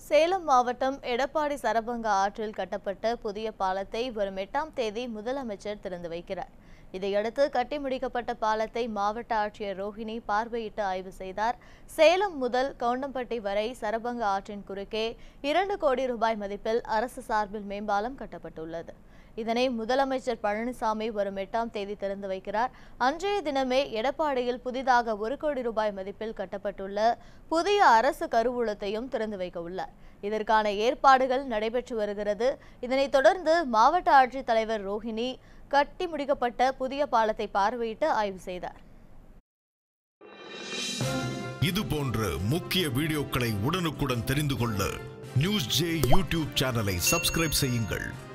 சேலம் மாவட்டம் எடப்பாடி சரபங்க ஆற்றில் கட்டப்பட்ட புதிய பாலத்தை வரும் எட்டாம் தேதி முதலமைச்சர் திறந்து வைக்கிறார் இதையடுத்து கட்டி முடிக்கப்பட்ட பாலத்தை மாவட்ட ஆட்சியர் ரோஹிணி பார்வையிட்டு ஆய்வு செய்தார் சேலம் முதல் கவுண்டம்பட்டி வரை சரபங்க ஆற்றின் குறுக்கே இரண்டு கோடி ரூபாய் மதிப்பில் அரசு சார்பில் மேம்பாலம் கட்டப்பட்டுள்ளது இதனை முதலமைச்சர் பழனிசாமி வரும் எட்டாம் தேதி திறந்து வைக்கிறார் அன்றைய தினமே எடப்பாடியில் புதிதாக ஒரு கோடி ரூபாய் மதிப்பில் கட்டப்பட்டுள்ள புதிய அரசு கருவூலத்தையும் திறந்து வைக்க உள்ளார் இதற்கான ஏற்பாடுகள் நடைபெற்று வருகிறது இதனைத் தொடர்ந்து மாவட்ட ஆட்சித்தலைவர் ரோஹிணி கட்டி முடிக்கப்பட்ட புதிய பாலத்தை பார்வையிட்டு ஆய்வு செய்தார் இது போன்ற முக்கிய வீடியோக்களை உடனுக்குடன் தெரிந்து கொள்ள நியூஸ் ஜே யூடியூப் சேனலை சப்ஸ்கிரைப் செய்யுங்கள்